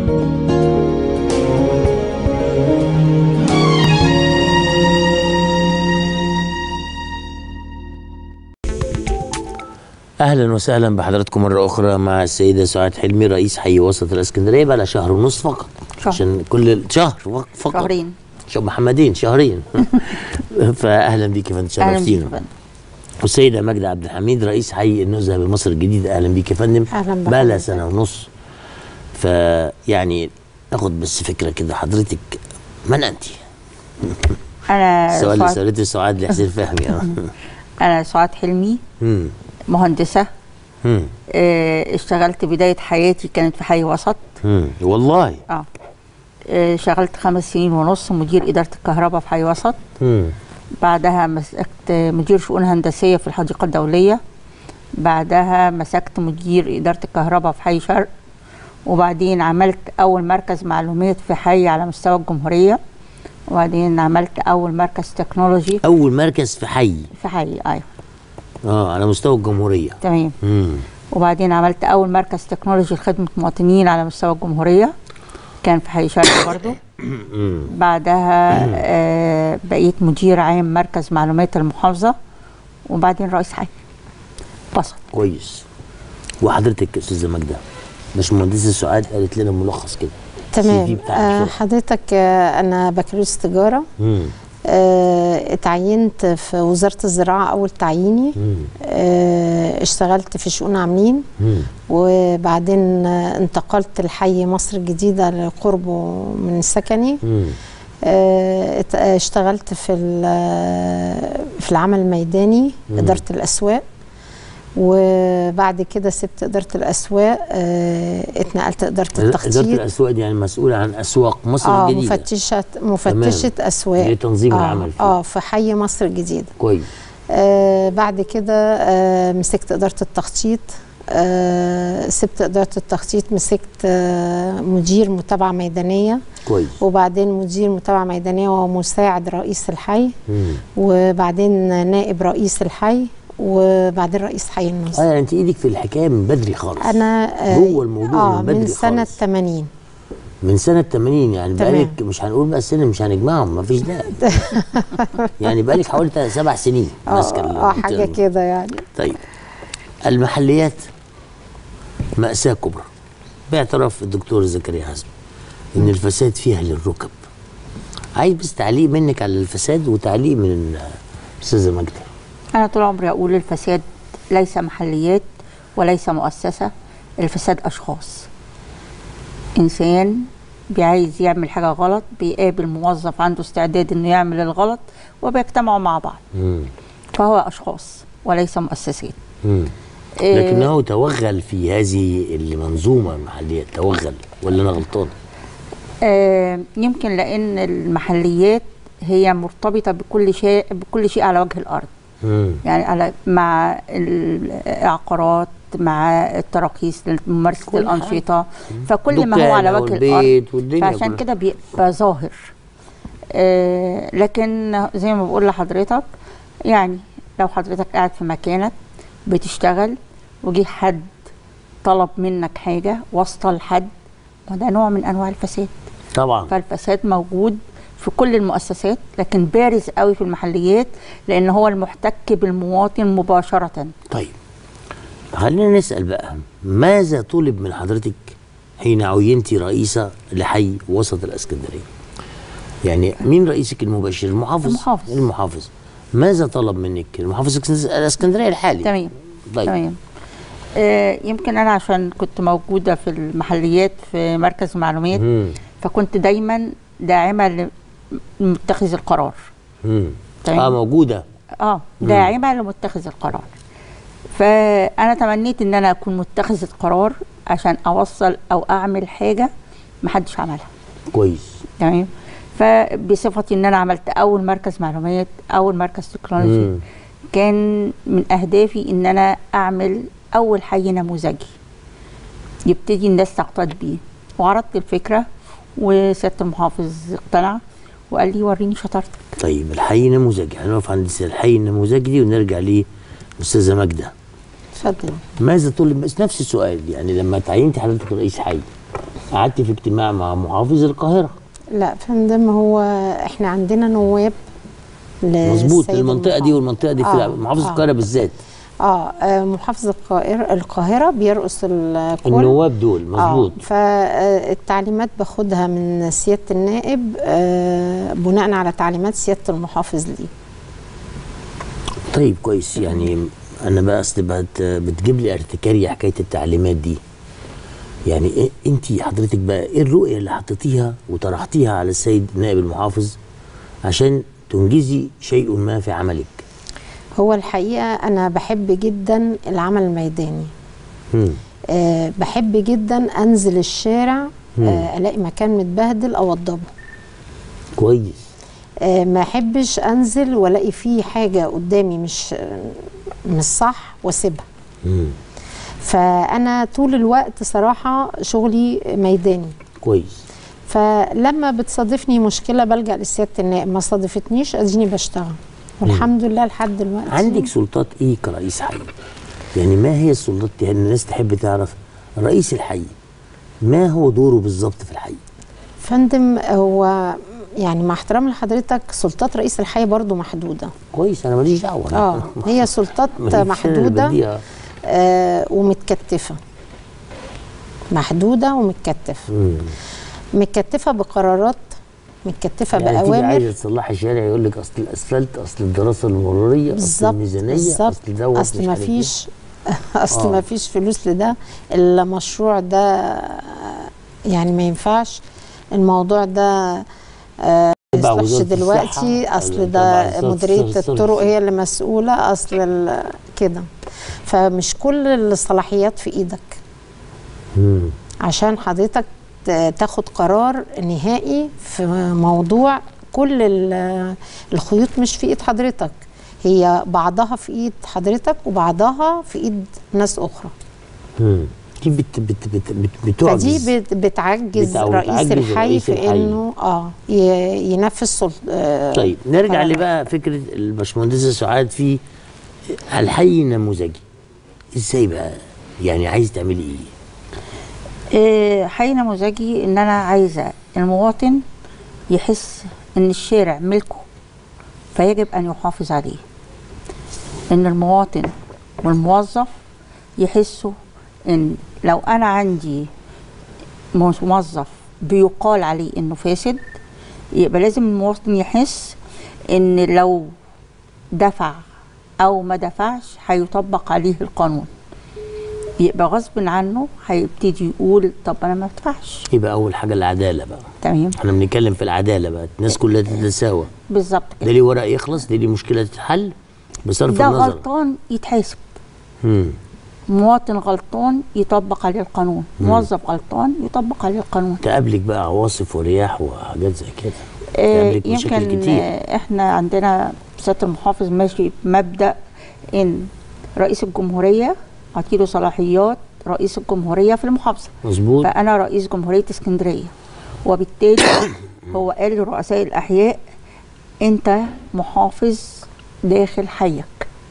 اهلا وسهلا بحضراتكم مره اخرى مع السيده سعاد حلمي رئيس حي وسط الاسكندريه بقى لها شهر ونص فقط شهر. عشان كل شهر فقط شهرين شهر محمدين شهرين فاهلا بيك يا فندم اهلا بيك شرفتينا يا فندم. والسيده ماجده عبد الحميد رئيس حي النزهه بمصر الجديده اهلا بيك يا فندم أهلا بحضرتك. بقى لها سنه ونص فيعني ناخد بس فكره كده حضرتك من انت؟ انا السؤال اللي سعاد سالته سعاد لحسين فهمي اه انا سعاد حلمي مم. مهندسه مم. آه، اشتغلت بدايه حياتي كانت في حي وسط مم. والله اه آه، اشتغلت خمس سنين ونص مدير اداره الكهرباء في حي وسط مم. بعدها مسكت مدير شؤون هندسيه في الحديقه الدوليه بعدها مسكت مدير اداره الكهرباء في حي شرق وبعدين عملت اول مركز معلومات في حي على مستوى الجمهوريه وبعدين عملت اول مركز تكنولوجي اول مركز في حي في حي ايوه اه على مستوى الجمهوريه تمام مم. وبعدين عملت اول مركز تكنولوجي لخدمه مواطنين على مستوى الجمهوريه كان في حي شرق برضه بعدها آه بقيت مدير عام مركز معلومات المحافظه وبعدين رئيس حي وسط كويس وحضرتك يا استاذه ماجده باشمهندسه سعاد قالت لنا ملخص كده السي في تمام بتاعك آه شوية. حضرتك آه انا بكالوريوس تجاره مم. آه اتعينت في وزاره الزراعه اول تعييني مم. آه اشتغلت في شؤون عاملين مم. وبعدين آه انتقلت لحي مصر الجديده لقربه من سكني مم. آه ات- آه، اشتغلت في ال- في العمل الميداني اداره الاسواق وبعد كده سبت اداره الاسواق آه اتنقلت اداره اداره التخطيط الاسواق دي يعني مسؤوله عن اسواق مصر اه الجديده مفتشه مفتشه اسواق دي تنظيم آه العمل فيه. اه في حي مصر الجديده كويس آه بعد كده آه مسكت اداره التخطيط آه سبت اداره التخطيط مسكت آه مدير متابعه ميدانيه كويس وبعدين مدير متابعه ميدانيه ومساعد رئيس الحي مم. وبعدين نائب رئيس الحي وبعدين رئيس حي النصر اه يعني انت ايدك في الحكايه من بدري خالص انا آه جوه الموضوع آه من بدري من سنه خالص. 80 من سنه 80 يعني تمام. بقالك مش هنقول بقى السنه مش هنجمعهم مفيش داعي يعني بقالك حوالي سبع سنين ماسكه اه آه، المنطقة حاجه دي. كده يعني طيب المحليات مأساة كبرى باعتراف الدكتور زكريا حسن ان الفساد فيها للركب عايز بس تعليق منك على الفساد وتعليق من استاذه ماجده انا طول عمري اقول الفساد ليس محليات وليس مؤسسه الفساد اشخاص انسان بيعايز يعمل حاجه غلط بيقابل موظف عنده استعداد انه يعمل الغلط وبيجتمعوا مع بعض مم. فهو اشخاص وليس مؤسسات مم. إيه، لكنه توغل في هذه المنظومه المحليه توغل ولا انا غلطان؟ آه، يمكن لان المحليات هي مرتبطه بكل شيء بكل شيء على وجه الارض مم. يعني على مع العقارات مع التراخيص لممارسه كل حاجة. الانشطه فكل ما هو دكان على أو وجه البيت الارض والدنيا فعشان كلها. كده بيبقى ظاهر آه لكن زي ما بقول لحضرتك يعني لو حضرتك قاعد في مكانك بتشتغل وجه حد طلب منك حاجه واسطه لحد وده نوع من انواع الفساد طبعا فالفساد موجود في كل المؤسسات لكن بارز قوي في المحليات لان هو المحتك بالمواطن مباشره طيب خلينا نسال بقى ماذا طلب من حضرتك حين عينت رئيسه لحي وسط الاسكندريه؟ يعني مين رئيسك المباشر؟ المحافظ المحافظ. المحافظ ماذا طلب منك؟ المحافظ الاسكندر- الاسكندريه الحالي تمام طيب تمام آه يمكن انا عشان كنت موجوده في المحليات في مركز معلومات مم. فكنت دايما داعمه لمتخذ القرار مم. تمام. اه موجوده اه داعمه لمتخذ القرار فانا تمنيت ان انا اكون متخذه قرار عشان اوصل او اعمل حاجه محدش عملها كويس تمام فبصفتي ان انا عملت اول مركز معلومات اول مركز تكنولوجي مم. كان من اهدافي ان انا اعمل اول حي نموذجي يبتدي الناس تقتدي بيه وعرضت الفكره وسياده المحافظ اقتنع وقال لي وريني شطارتك طيب الحي النموذجي هنقف عند الحي النموذجي دي ونرجع لاستاذه ماجده اتفضل ماذا طلب بس نفس السؤال يعني لما تعينت حضرتك رئيس حي قعدت في اجتماع مع محافظ القاهره لا فندم هو احنا عندنا نواب مظبوط للسيد المنطقه دي المحافظ. والمنطقه دي في آه، محافظه آه. القاهره بالذات اه آه، محافظ القاهرة القاهرة بيرقص الكل النواب دول مظبوط آه فالتعليمات باخدها من سيادة النائب آه بناء على تعليمات سيادة المحافظ لي طيب كويس يعني انا بقى اصل بت- بتجيب لي ارتكاريه حكايه التعليمات دي يعني إيه انت حضرتك بقى ايه الرؤيه اللي حطيتيها وطرحتيها على السيد نائب المحافظ عشان تنجزي شيء ما في عملك هو الحقيقة أنا بحب جدا العمل الميداني مم. آه بحب جدا أنزل الشارع آه ألاقي مكان متبهدل أوضبه كويس آه ما أحبش أنزل وألاقي فيه حاجة قدامي مش آه مش صح وأسيبها مم. فأنا طول الوقت صراحة شغلي ميداني كويس فلما بتصادفني مشكلة بلجأ لسيادة النائب ما صادفتنيش أديني بشتغل والحمد لله لحد دلوقتي عندك سلطات ايه كرئيس حي يعني ما هي السلطات دي الناس تحب تعرف رئيس الحي ما هو دوره بالظبط في الحي فندم هو يعني مع احترام لحضرتك سلطات رئيس الحي برضو محدودة كويس انا ماليش دعوه اه هي سلطات ماليش أنا اللي محدودة بديها. آه ومتكتفة محدودة ومتكتفة مم. متكتفة بقرارات متكتفة يعني تيجي بأوامر عايزه تصلحي شارع يقول لك اصل الاسفلت اصل الدراسه المروريه اصل بالظبط الميزانيه بالظبط اصل دوت اصل مش ما عارف إيه. فيش اصل آه. ما فيش فلوس لده المشروع ده يعني ما ينفعش الموضوع ده آه، تبع يصلحش وزارة دلوقتي الصحة اصل ولا ده تبع مديريه الصرف- الطرق الصرف؟ هي اللي مسؤوله اصل ال- كده فمش كل الصلاحيات في ايدك مم. عشان حضرتك ت- تاخد قرار نهائي في موضوع كل ال- الخيوط مش في ايد حضرتك هي بعضها في ايد حضرتك وبعضها في ايد ناس اخرى مم. دي بت بت بت بت بتعجز فدي بت- بتعجز بتعو- رئيس بتعجز الحي رئيس في الحي. انه اه ي- ينفذ سلط... آه طيب نرجع قرارات. لبقى فكره الباشمهندسه سعاد في الحي النموذجي ازاي بقى يعني عايز تعملي ايه إيه، حي نموذجي ان انا عايزه المواطن يحس ان الشارع ملكه فيجب ان يحافظ عليه ان المواطن والموظف يحسوا ان لو انا عندي موظف بيقال عليه انه فاسد يبقى لازم المواطن يحس ان لو دفع او ما دفعش هيطبق عليه القانون يبقى غصب عنه هيبتدي يقول طب انا ما بدفعش يبقى اول حاجه العداله بقى تمام احنا بنتكلم في العداله بقى الناس كلها تتساوى بالظبط ده كده ليه ورق يخلص ده ليه مشكله تتحل بصرف ده النظر غلطان يتحاسب مم. مواطن غلطان يطبق عليه القانون موظف غلطان يطبق عليه القانون تقابلك بقى عواصف ورياح وحاجات زي كده آه، تقابلك مشاكل يمكن كتير آه، احنا عندنا سياده المحافظ ماشي بمبدا ان رئيس الجمهوريه عطيله صلاحيات رئيس الجمهوريه في المحافظه مظبوط فانا رئيس جمهوريه اسكندريه وبالتالي هو قال لرؤساء الاحياء انت محافظ داخل حيك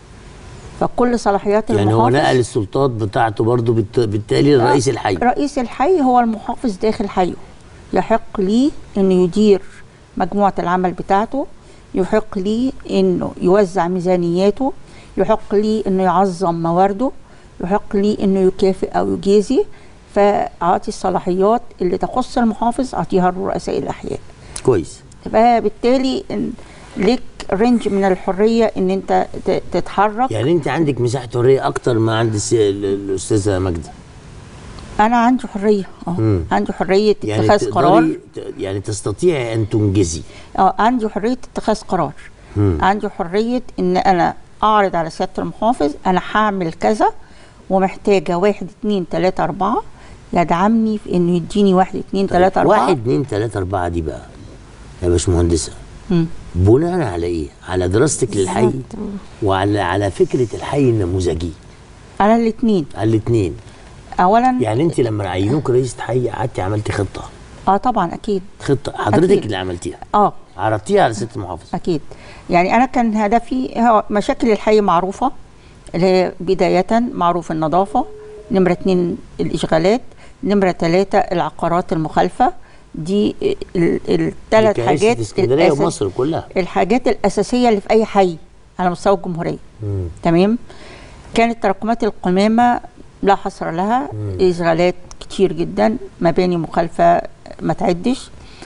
فكل صلاحيات يعني هو المحافظ نقل السلطات بتاعته برضو بالت- بالتالي لرئيس الحي رئيس الحي هو المحافظ داخل حيه يحق ليه انه يدير مجموعه العمل بتاعته يحق ليه انه يوزع ميزانياته يحق ليه انه يعظم موارده يحق ليه انه يكافئ او يجازي فاعطي الصلاحيات اللي تخص المحافظ اعطيها لرؤساء الاحياء كويس فبالتالي إن ليك رينج من الحريه ان انت ت- تتحرك يعني انت عندك مساحه حريه اكتر ما عند السي- ال- الاستاذه ماجده انا عندي حريه اه مم. عندي حريه يعني اتخاذ قرار تقدري ت- يعني تستطيعي ان تنجزي اه عندي حريه اتخاذ قرار مم. عندي حريه ان انا اعرض على سياده المحافظ انا هعمل كذا ومحتاجه واحد اتنين تلاته اربعه يدعمني في انه يديني واحد اتنين تلاته اربعه واحد اتنين تلاته اربعه دي بقى يا باشمهندسه مم. بناء على ايه؟ على دراستك للحي بالظبط. وعلى على فكره الحي النموذجي على الاثنين على الاثنين اولا يعني انت لما عينوك رئيسة حي قعدتي عملتي خطه اه طبعا اكيد خطه حضرتك أكيد. اللي عملتيها اه عرضتيها على ست المحافظ اكيد يعني انا كان هدفي هو مشاكل الحي معروفه اللي هي بدايه معروف النظافه نمره اتنين الاشغالات نمرة ثلاثة العقارات المخالفة دي الثلاث دي كارثة حاجات اسكندريه الأساس- ومصر كلها الحاجات الأساسية اللي في أي حي على مستوى الجمهورية مم. تمام كانت تراكمات القمامة لا حصر لها إشغالات كتير جدا مباني مخالفة ما تعدش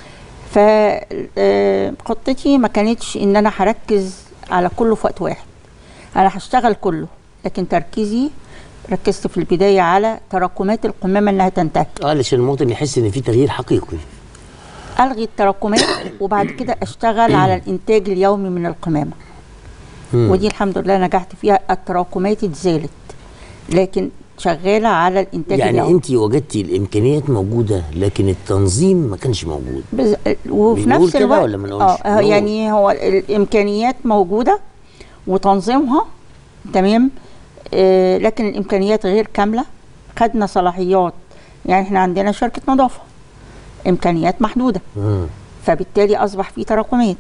فخطتي ما كانتش ان انا هركز على كله في وقت واحد انا هشتغل كله لكن تركيزي ركزت في البداية على تراكمات القمامة انها تنتهي اه علشان المواطن يحس ان في تغيير حقيقي الغي التراكمات وبعد كده اشتغل على الانتاج اليومي من القمامة مم. ودي الحمد لله نجحت فيها التراكمات اتزالت لكن شغالة على الانتاج يعني اليومي انت وجدتي الامكانيات موجوده لكن التنظيم ما كانش موجود بز... وفي بنقول نفس كده الوقت ولا ما نقولش؟ اه نقول. يعني هو الامكانيات موجوده وتنظيمها تمام آه لكن الامكانيات غير كامله خدنا صلاحيات يعني احنا عندنا شركه نظافه امكانيات محدوده مم. فبالتالي اصبح في تراكمات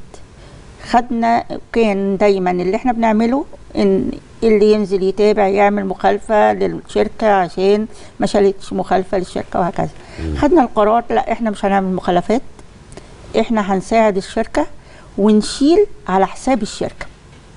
خدنا كان دايما اللي احنا بنعمله ان اللي ينزل يتابع يعمل مخالفه للشركه عشان ما شالتش مخالفه للشركه وهكذا خدنا القرار لا احنا مش هنعمل مخالفات احنا هنساعد الشركه ونشيل على حساب الشركه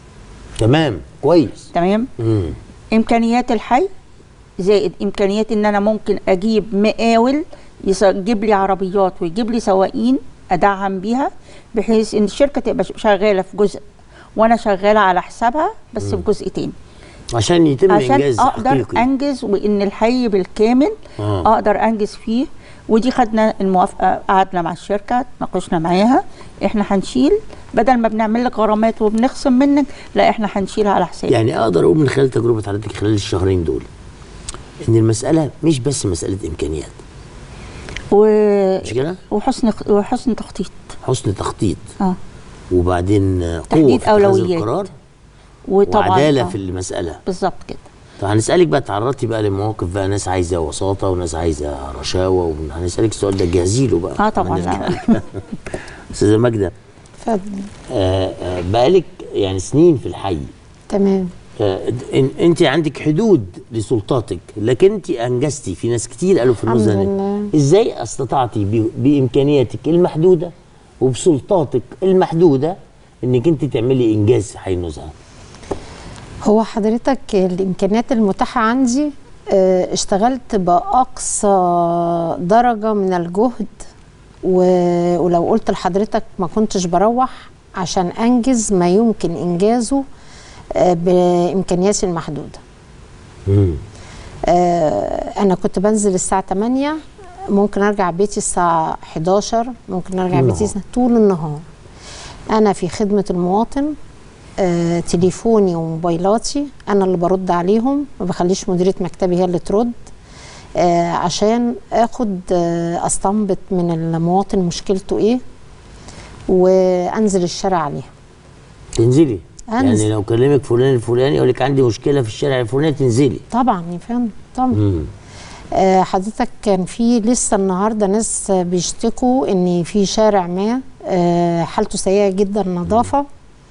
تمام كويس تمام مم. امكانيات الحي زائد امكانيات ان انا ممكن اجيب مقاول يس- يجيب لي عربيات ويجيب لي سواقين ادعم بيها بحيث ان الشركه تبقى ش- شغاله في جزء وانا شغاله على حسابها بس في جزء تاني عشان يتم عشان انجاز اقدر حقيقي انجز وان الحي بالكامل آه. اقدر انجز فيه ودي خدنا الموافقه قعدنا مع الشركه تناقشنا معاها احنا هنشيل بدل ما بنعمل لك غرامات وبنخصم منك لا احنا هنشيل على حسابك يعني اقدر اقول من خلال تجربه حضرتك خلال الشهرين دول ان المساله مش بس مساله امكانيات و... مش كده وحسن وحسن تخطيط حسن تخطيط اه وبعدين قوه تحديد في اتخاذ أولويات. القرار وطبعا وعداله آه، في المساله بالظبط كده طب هنسالك بقى تعرضتي بقى لمواقف بقى ناس عايزه وساطه وناس عايزه رشاوه وهنسالك السؤال ده جهزي له بقى اه طبعا هنرجع لا. لك. استاذه ماجده اتفضل آه، آه، بقالك يعني سنين في الحي تمام آه، إن- انت عندك حدود لسلطاتك لكن انت انجزتي في ناس كتير قالوا في الحمد النزهه لله. ازاي استطعتي ب- بامكانياتك المحدوده وبسلطاتك المحدوده انك انت تعملي انجاز في حي النزهه هو حضرتك الامكانيات المتاحه عندي آه، اشتغلت باقصى درجه من الجهد و- ولو قلت لحضرتك ما كنتش بروح عشان انجز ما يمكن انجازه آه، بامكانياتي المحدوده مم. آه، انا كنت بنزل الساعه 8 ممكن ارجع بيتي الساعه 11 ممكن ارجع طول بيتي النهار. طول النهار انا في خدمه المواطن آه، تليفوني وموبايلاتي انا اللي برد عليهم ما بخليش مديريه مكتبي هي اللي ترد آه، عشان اخد آه، استنبط من المواطن مشكلته ايه وانزل الشارع عليها تنزلي أنزل. يعني لو كلمك فلان الفلاني يقول لك عندي مشكله في الشارع الفلاني تنزلي طبعا يا فندم طبعا مم. آه، حضرتك كان في لسه النهارده ناس بيشتكوا ان في شارع ما آه، حالته سيئه جدا نظافه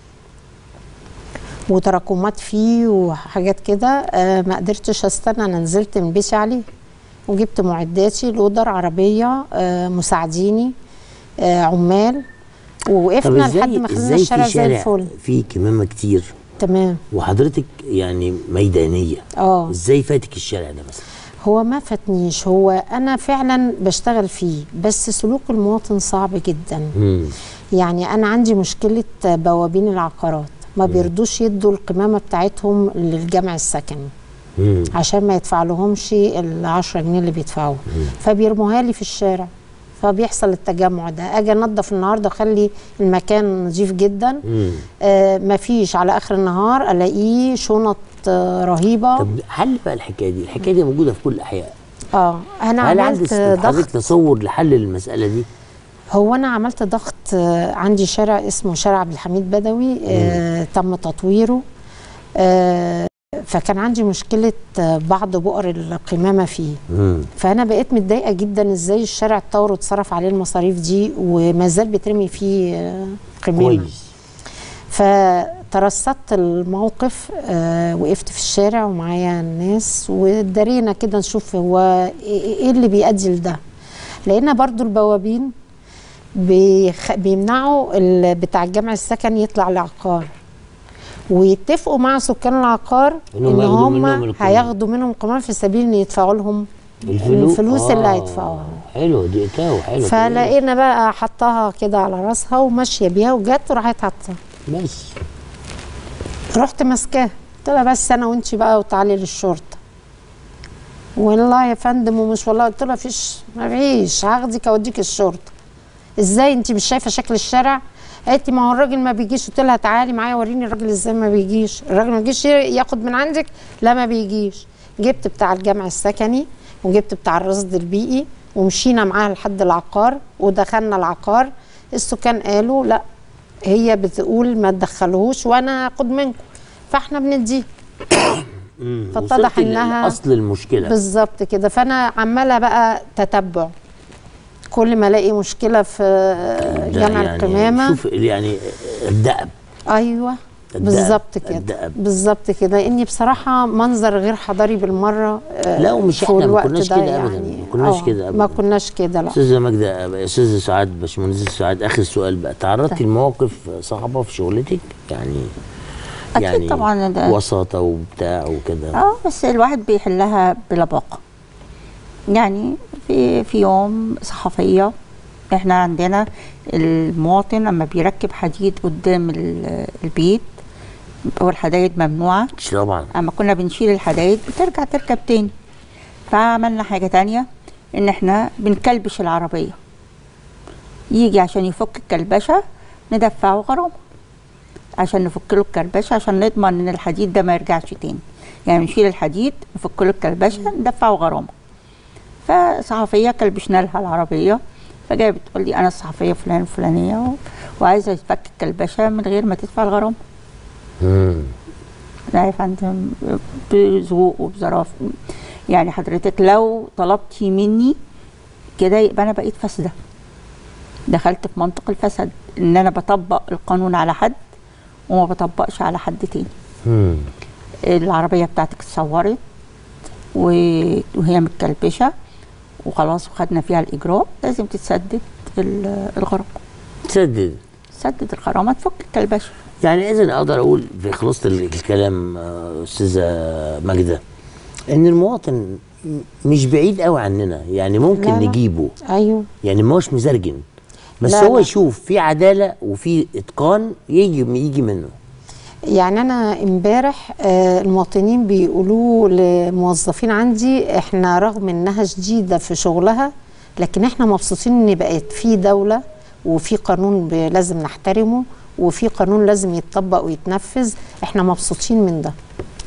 وتراكمات فيه وحاجات كده آه، ما قدرتش استنى انا نزلت من بيتي عليه وجبت معداتي لودر عربيه آه، مساعديني آه، عمال طب ووقفنا لحد ازاي ما خلينا ازاي الشارع في زي شارع الفل فيه كمامه كتير تمام وحضرتك يعني ميدانيه اه ازاي فاتك الشارع ده مثلا هو ما فاتنيش هو انا فعلا بشتغل فيه بس سلوك المواطن صعب جدا مم. يعني انا عندي مشكله بوابين العقارات ما بيرضوش يدوا القمامه بتاعتهم للجمع السكني مم. عشان ما يدفع لهمش ال 10 جنيه اللي بيدفعوه فبيرموها لي في الشارع فبيحصل التجمع ده اجي انضف النهارده اخلي المكان نظيف جدا مم. آه مفيش على اخر النهار الاقيه شنط آه رهيبه طب حل بقى الحكايه دي الحكايه دي موجوده في كل الاحياء اه انا هل عملت عندك حضرتك ضغط تصور لحل المساله دي هو انا عملت ضغط آه، عندي شارع اسمه شارع عبد الحميد بدوي آه تم تطويره آه فكان عندي مشكله آه، بعض بؤر القمامه فيه مم. فانا بقيت متضايقه جدا ازاي الشارع اتطور واتصرف عليه المصاريف دي وما زال بيترمي فيه آه، قمامه كويس فترصدت الموقف آه وقفت في الشارع ومعايا الناس ودارينا كده نشوف هو ايه إيه اللي بيؤدي لده لقينا برضو البوابين بيخ... بيمنعوا ال- بتاع الجامع السكني يطلع العقار ويتفقوا مع سكان العقار إنهم ان ياخدوا هم منهم القمام. هياخدوا منهم كمان في سبيل ان يدفعوا لهم الفلوس الفلوس اللي هيدفعوها. حلو دي تاو حلو فلقينا بقى حطها كده على راسها وماشيه بيها وجت وراحت حاطها بس رحت ماسكاها قلت لها بس انا وانت بقى وتعالي للشرطه والله يا فندم ومش والله قلت لها فيش ما فيش هاخدك اوديك الشرطه ازاي انت مش شايفه شكل الشارع قالت لي ما هو الراجل ما بيجيش قلت لها تعالي معايا وريني الراجل ازاي ما بيجيش الراجل ما بيجيش ياخد من عندك لا ما بيجيش جبت بتاع الجامع السكني وجبت بتاع الرصد البيئي ومشينا معاها لحد العقار ودخلنا العقار السكان قالوا لا هي بتقول ما تدخلوهوش وانا هاخد منكم فاحنا بنديه مم. فاتضح وصلت إنها- لاصل المشكله بالظبط كده فانا عماله بقى تتبع كل ما الاقي مشكله في ده جامع يعني القمامه شوف يعني الدأب ايوه الدأب. بالظبط كده الدأب. بالظبط كده اني بصراحه منظر غير حضاري بالمره آه، لا، ومش في إحنا، ما الوقت كناش ده كده أبداً، ما كناش آه، كده ما أبداً. كناش كده لا استاذه ماجده استاذه سعاد باشمهندس سعاد اخر سؤال بقى تعرضتي لمواقف صعبه في شغلتك يعني أكيد يعني طبعاً ده- وساطه وبتاع وكده اه بس الواحد بيحلها بلباقة يعني في في يوم صحفية احنا عندنا المواطن لما بيركب حديد قدام ال- البيت هو الحدايد ممنوعة مش طبعا اما كنا بنشيل الحدايد بترجع تركب تاني فعملنا حاجة تانية ان احنا بنكلبش العربية يجي عشان يفك الكلبشة ندفعه غرامة عشان نفك له الكلبشة عشان نضمن ان الحديد ده ما يرجعش تاني يعني نشيل الحديد نفك له الكلبشة ندفعه غرامة فصحفية كلبشنا لها العربية فجايه بتقول لي انا الصحفية فلان الفلانية و... وعايزة تفك الكلبشة من غير ما تدفع الغرامة مم. لا يا فندم بذوق وبظرافة يعني حضرتك لو طلبتي مني كده يبقى انا بقيت فاسده دخلت في منطق الفساد ان انا بطبق القانون على حد وما بطبقش على حد تاني مم. العربيه بتاعتك اتصورت و- وهي متكلبشه وخلاص وخدنا فيها الاجراء لازم تتسدد ال- الغرامه تسدد تسدد الغرامه تفك الكلبشه يعني اذا اقدر اقول في خلاصه ال- الكلام آه، استاذه ماجده ان المواطن م- مش بعيد قوي عننا يعني ممكن لا، لا. نجيبه ايوه يعني ما هوش مزرجن بس لا، هو لا. يشوف في عداله وفي اتقان يجي يجي منه يعني انا امبارح آه، المواطنين بيقولوا لموظفين عندي احنا رغم انها شديده في شغلها لكن احنا مبسوطين ان بقت في دوله وفي قانون ب- لازم نحترمه وفي قانون لازم يتطبق ويتنفذ احنا مبسوطين من ده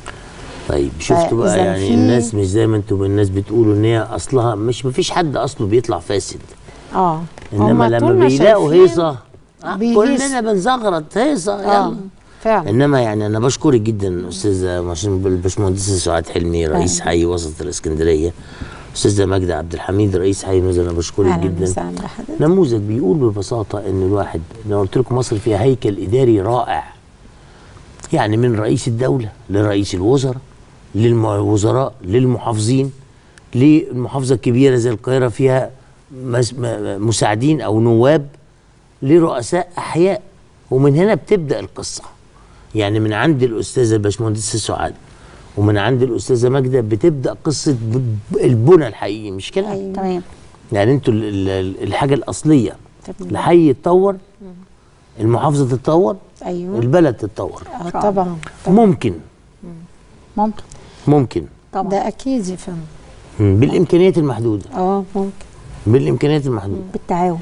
طيب شفتوا بقى فإذا يعني في- الناس مش زي ما انتم الناس بتقولوا ان هي اصلها مش مفيش حد اصله بيطلع فاسد اه انما هما لما طول ما بيلاقوا شايفين هيصه آه بيهيصوا. كلنا بنزغرط هيصه اه يلا فعلا انما يعني انا بشكرك جدا استاذه مش- الباشمهندسه سعاد حلمي رئيس حي وسط الاسكندريه استاذه ماجده عبد الحميد رئيس حي نزل انا بشكرك اهلا جدا وسهلا بحضرتك نموذج بيقول ببساطه ان الواحد انا قلت لكم مصر فيها هيكل اداري رائع يعني من رئيس الدوله لرئيس الوزراء للوزراء للمحافظين للمحافظه الكبيره زي القاهره فيها مس- م- مساعدين او نواب لرؤساء احياء ومن هنا بتبدا القصه يعني من عند الاستاذه الباشمهندسه سعاد ومن عند الاستاذه ماجده بتبدا قصه ب- البنى الحقيقي مش كده؟ أيوة. تمام يعني انتوا ال- ال- الحاجه الاصليه تمام. الحي يتطور المحافظه تتطور ايوه البلد تتطور آه طبعا طبعا. ممكن ممكن ممكن طبعا ده اكيد يا فندم مم. بالامكانيات المحدوده اه ممكن بالامكانيات المحدوده بالتعاون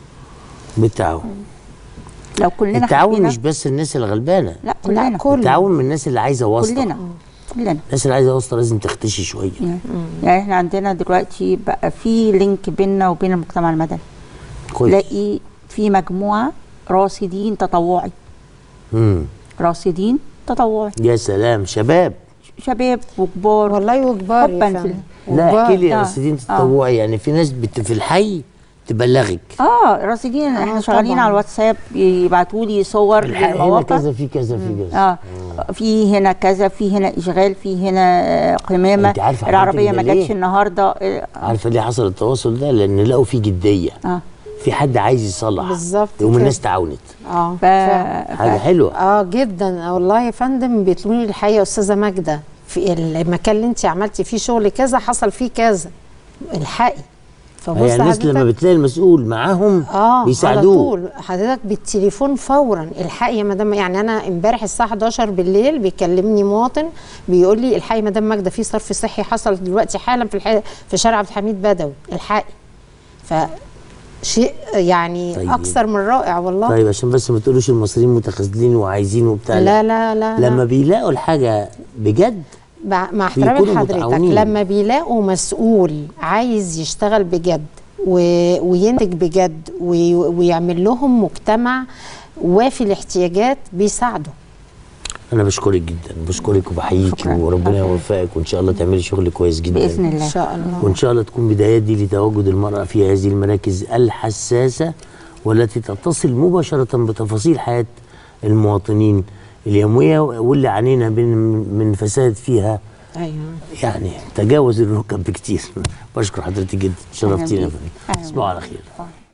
بالتعاون لو كلنا التعاون حبينا- مش بس الناس الغلبانه لا كلنا لا كل التعاون من الناس اللي عايزه واسطه كلنا كلنا الناس اللي عايزه واسطه لازم تختشي شويه يعني, يعني احنا عندنا دلوقتي بقى في لينك بيننا وبين المجتمع المدني كويس تلاقي في مجموعه راصدين تطوعي مم. راصدين تطوعي يا سلام شباب شباب وكبار والله وكبار يا حباً في فندم لا وكبار. احكي لي يا آه. رصيدين آه. تطوعي يعني في ناس بت في الحي تبلغك اه رصيدين احنا شغالين طبعاً. على الواتساب يبعتوا لي صور الحق هنا للمواقع كذا في كذا في كذا اه في هنا كذا في هنا اشغال في هنا آه، قمامه أنت عارفة حضرتك العربيه ده ما ليه؟ جاتش النهارده اه عارفه ليه حصل التواصل ده لان لقوا فيه جديه آه. في حد عايز يصلح بالظبط يقوم كده. الناس تعاونت اه ف... فعلا. حاجه حلوه اه جدا والله يا فندم بيطلبوا لي الحقيقه يا استاذه ماجده في المكان اللي انت عملتي فيه شغل كذا حصل فيه كذا الحقي فبص هي الناس حضرتك- لما بتلاقي المسؤول معاهم اه على بيساعدوه طول حضرتك بالتليفون فورا الحقي يا مدام يعني انا امبارح الساعه 11 بالليل بيكلمني مواطن بيقول لي الحقي مدام ماجده في صرف صحي حصل دلوقتي حالا في الح... في شارع عبد الحميد بدوي الحقي ف شيء يعني طيب. اكثر من رائع والله طيب عشان بس ما تقولوش المصريين متخاذلين وعايزين وبتاع لا لا لا, لما لا. بيلاقوا الحاجه بجد مع مع احترامي بيكونوا لحضرتك متعاونين. لما بيلاقوا مسؤول عايز يشتغل بجد و... وينتج بجد وي... ويعمل لهم مجتمع وافي الاحتياجات بيساعدوا انا بشكرك جدا بشكرك وبحييك شكراً. وربنا يوفقك وان شاء الله تعملي شغل كويس جدا باذن ان الله شاء الله وان شاء الله تكون بدايات دي لتواجد المراه في هذه المراكز الحساسه والتي تتصل مباشره بتفاصيل حياه المواطنين اليوميه واللي عانينا من من فساد فيها ايوه يعني تجاوز الركب بكتير بشكر حضرتك جدا شرفتينا يا بيك. فندم أهلاً تصبحوا على بيك. خير آه.